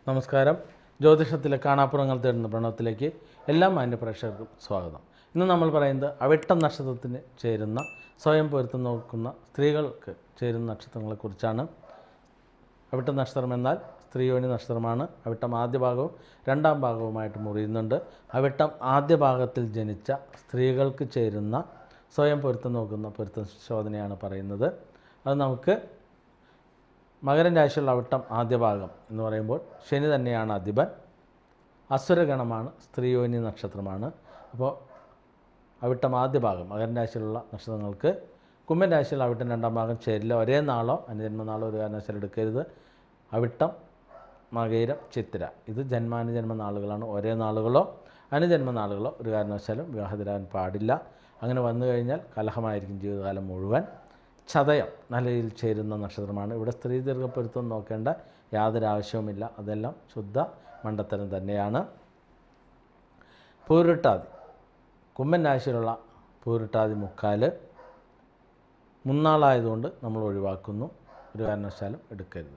നമസ്കാരം ജ്യോതിഷത്തിലെ കാണാപ്പുറങ്ങൾ തേടുന്ന പ്രണവത്തിലേക്ക് എല്ലാ മാന്യ പ്രേക്ഷകർക്കും സ്വാഗതം ഇന്ന് നമ്മൾ പറയുന്നത് അവിട്ടം നക്ഷത്രത്തിന് ചേരുന്ന സ്വയം പൊരുത്തം നോക്കുന്ന സ്ത്രീകൾക്ക് ചേരുന്ന നക്ഷത്രങ്ങളെക്കുറിച്ചാണ് അവിട്ടം നക്ഷത്രം എന്നാൽ സ്ത്രീയോനി നക്ഷത്രമാണ് അവിട്ടം ആദ്യ ഭാഗവും രണ്ടാം ഭാഗവുമായിട്ട് മുറിയുന്നുണ്ട് അവിട്ടം ആദ്യ ഭാഗത്തിൽ ജനിച്ച സ്ത്രീകൾക്ക് ചേരുന്ന സ്വയം പൊരുത്തം നോക്കുന്ന പൊരുത്തം ശോധനയാണ് പറയുന്നത് അത് നമുക്ക് മകരൻ രാശിയുള്ള അവിട്ടം ആദ്യ ഭാഗം എന്ന് പറയുമ്പോൾ ശനി തന്നെയാണ് അധിപൻ അസുരഗണമാണ് സ്ത്രീയോനി നക്ഷത്രമാണ് അപ്പോൾ അവിട്ടം ആദ്യ ഭാഗം മകരൻ രാശിയിലുള്ള നക്ഷത്രങ്ങൾക്ക് കുംഭൻ രാശിയുള്ള അവിട്ടം രണ്ടാം ഭാഗം ചേരില്ല ഒരേ നാളോ അനുജന്മ നാളോ ഒരു കാരണവശാലും എടുക്കരുത് അവിട്ടം മകയിരം ചിത്തിര ഇത് ജന്മാനുജന്മ നാളുകളാണ് ഒരേ നാളുകളോ അനുജന്മ നാളുകളോ ഒരു കാരണവശാലും വിവാഹത്തിലാകാൻ പാടില്ല അങ്ങനെ വന്നു കഴിഞ്ഞാൽ കലഹമായിരിക്കും ജീവിതകാലം മുഴുവൻ ചതയം നല്ല രീതിയിൽ ചേരുന്ന നക്ഷത്രമാണ് ഇവിടെ സ്ത്രീ ദീർഘപ്പൊരുത്തം നോക്കേണ്ട യാതൊരു ആവശ്യവുമില്ല അതെല്ലാം ശുദ്ധ മണ്ടത്തരം തന്നെയാണ് പൂരുട്ടാതി കുംഭൻ രാശിയിലുള്ള പൂരുട്ടാതി മുക്കാൽ മുന്നാളായതുകൊണ്ട് നമ്മൾ ഒഴിവാക്കുന്നു ഒരു കാരണവശാലും എടുക്കരുത്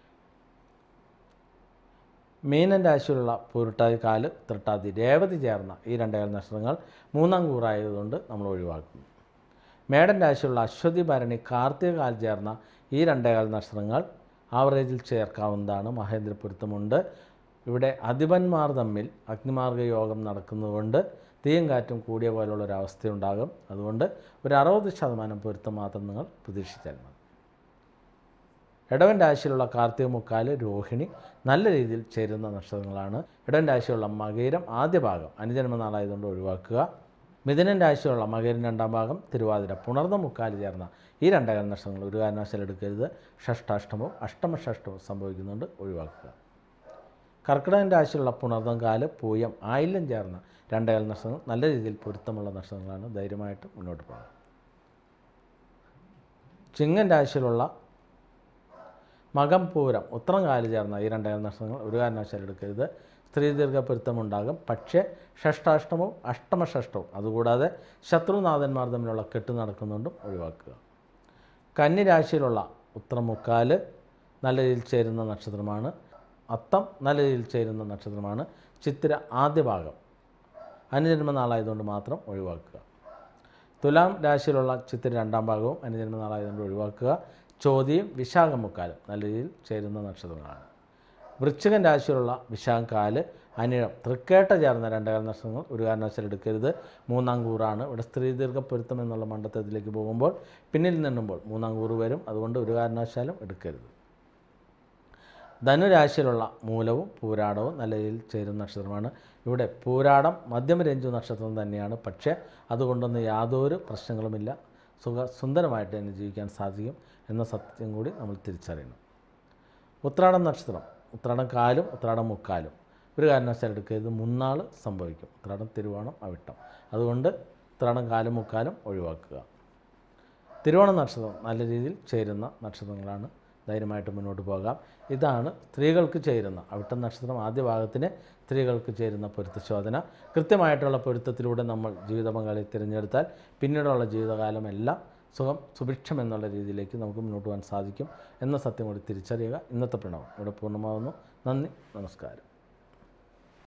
മീനൻ രാശിയിലുള്ള പൂരുട്ടാതി കാല് തൃട്ടാതി രേവതി ചേർന്ന ഈ രണ്ടേകാൽ നക്ഷത്രങ്ങൾ മൂന്നാം കൂറായതുകൊണ്ട് നമ്മൾ ഒഴിവാക്കുന്നു മേടൻ രാശിയുള്ള അശ്വതി ഭരണി കാർത്തിക കാൽ ചേർന്ന ഈ രണ്ടേകാൽ നക്ഷത്രങ്ങൾ ആവറേജിൽ ചേർക്കാവുന്നതാണ് മഹേന്ദ്രപുരത്തുമുണ്ട് ഇവിടെ അധിപന്മാർ തമ്മിൽ അഗ്നിമാർഗ യോഗം നടക്കുന്നതുകൊണ്ട് തീയും കാറ്റും കൂടിയ പോലുള്ള ഒരു അവസ്ഥയുണ്ടാകും അതുകൊണ്ട് ഒരു അറുപത് ശതമാനം പൊരുത്തം മാത്രം നിങ്ങൾ പ്രതീക്ഷിച്ചാൽ മതി ഇടവൻ രാശിയിലുള്ള കാർത്തിക മുക്കാല് രോഹിണി നല്ല രീതിയിൽ ചേരുന്ന നക്ഷത്രങ്ങളാണ് ഇടവൻ രാശിയുള്ള മകയിരം ആദ്യ ഭാഗം അനുജന്മ നാളായതുകൊണ്ട് ഒഴിവാക്കുക മിഥുനൻ രാശിയുള്ള മകയിരം രണ്ടാം ഭാഗം തിരുവാതിര പുണർന്ന മുക്കാല് ചേർന്ന ഈ രണ്ടകൽ നക്ഷത്രങ്ങൾ ഒരു കാരണവശാലും എടുക്കരുത് ഷഷ്ടാഷ്ടമവും അഷ്ടമഷഷ്ടവും സംഭവിക്കുന്നുണ്ട് ഒഴിവാക്കുക കർക്കിടകൻ രാശിയുള്ള പുണർന്നം കാല് പൂയം ആയില്യം ചേർന്ന രണ്ടകൽ നക്ഷത്രങ്ങൾ നല്ല രീതിയിൽ പൊരുത്തമുള്ള നക്ഷത്രങ്ങളാണ് ധൈര്യമായിട്ട് മുന്നോട്ട് പോകാം ചിങ്ങൻ രാശിയിലുള്ള മകം പൂരം ഉത്രം കാല് ചേർന്ന ഈ രണ്ടേകാൽ നക്ഷത്രങ്ങൾ ഒരു കാരണവശാലും എടുക്കരുത് സ്ത്രീ ദീർഘപ്പൊരുത്തമുണ്ടാകും പക്ഷേ ഷഷ്ടാഷ്ടമവും അഷ്ടമഷഷ്ടവും അതുകൂടാതെ ശത്രുനാഥന്മാർ തമ്മിലുള്ള കെട്ട് നടക്കുന്നുണ്ടും ഒഴിവാക്കുക കന്നി രാശിയിലുള്ള ഉത്രമുക്കാല് നല്ല രീതിയിൽ ചേരുന്ന നക്ഷത്രമാണ് അത്തം നല്ല രീതിയിൽ ചേരുന്ന നക്ഷത്രമാണ് ചിത്തിര ആദ്യ ഭാഗം അനുജന്മ നാളായതുകൊണ്ട് മാത്രം ഒഴിവാക്കുക തുലാം രാശിയിലുള്ള ചിത്തിര രണ്ടാം ഭാഗവും അനുജന്മ നാളായതുകൊണ്ട് ഒഴിവാക്കുക ചോദ്യം വിശാഖമുക്കാലും നല്ല രീതിയിൽ ചേരുന്ന നക്ഷത്രങ്ങളാണ് വൃശ്ചികൻ രാശിയിലുള്ള വിശാഖാല് അനിഴം തൃക്കേട്ട ചേർന്ന രണ്ടേകാൽ നക്ഷത്രങ്ങൾ ഒരു കാരണവശാലും എടുക്കരുത് മൂന്നാം കൂറാണ് ഇവിടെ സ്ത്രീ ദീർഘപ്പൊരുത്തം എന്നുള്ള മണ്ഡലത്തിലേക്ക് പോകുമ്പോൾ പിന്നിൽ നിന്നുമ്പോൾ മൂന്നാം കൂറ് വരും അതുകൊണ്ട് ഒരു കാരണവശാലും എടുക്കരുത് ധനുരാശിയിലുള്ള മൂലവും പൂരാടവും നല്ല രീതിയിൽ ചേരുന്ന നക്ഷത്രമാണ് ഇവിടെ പൂരാടം മധ്യമ രഞ്ജു നക്ഷത്രം തന്നെയാണ് പക്ഷേ അതുകൊണ്ടൊന്നും യാതൊരു പ്രശ്നങ്ങളുമില്ല സുഖ സുന്ദരമായിട്ട് തന്നെ ജീവിക്കാൻ സാധിക്കും എന്ന സത്യം കൂടി നമ്മൾ തിരിച്ചറിയണം ഉത്രാടം നക്ഷത്രം ഉത്രാടം കാലും ഉത്രാടം മുക്കാലും ഒരു കാരണവശാലും എടുക്കരുത് മുന്നാൾ സംഭവിക്കും ഉത്രാടം തിരുവോണം അവിട്ടം അതുകൊണ്ട് ഉത്രാടം കാലും മുക്കാലും ഒഴിവാക്കുക തിരുവോണ നക്ഷത്രം നല്ല രീതിയിൽ ചേരുന്ന നക്ഷത്രങ്ങളാണ് ധൈര്യമായിട്ട് മുന്നോട്ട് പോകാം ഇതാണ് സ്ത്രീകൾക്ക് ചേരുന്ന അവിട്ടം നക്ഷത്രം ആദ്യ ഭാഗത്തിന് സ്ത്രീകൾക്ക് ചേരുന്ന പൊരുത്തശോധന കൃത്യമായിട്ടുള്ള പൊരുത്തത്തിലൂടെ നമ്മൾ ജീവിത പങ്കാളി തിരഞ്ഞെടുത്താൽ പിന്നീടുള്ള ജീവിതകാലം എല്ലാം സുഖം സുഭിക്ഷം എന്നുള്ള രീതിയിലേക്ക് നമുക്ക് മുന്നോട്ട് പോകാൻ സാധിക്കും എന്ന സത്യം കൂടി തിരിച്ചറിയുക ഇന്നത്തെ പ്രണവം ഇവിടെ പൂർണ്ണമാകുന്നു നന്ദി നമസ്കാരം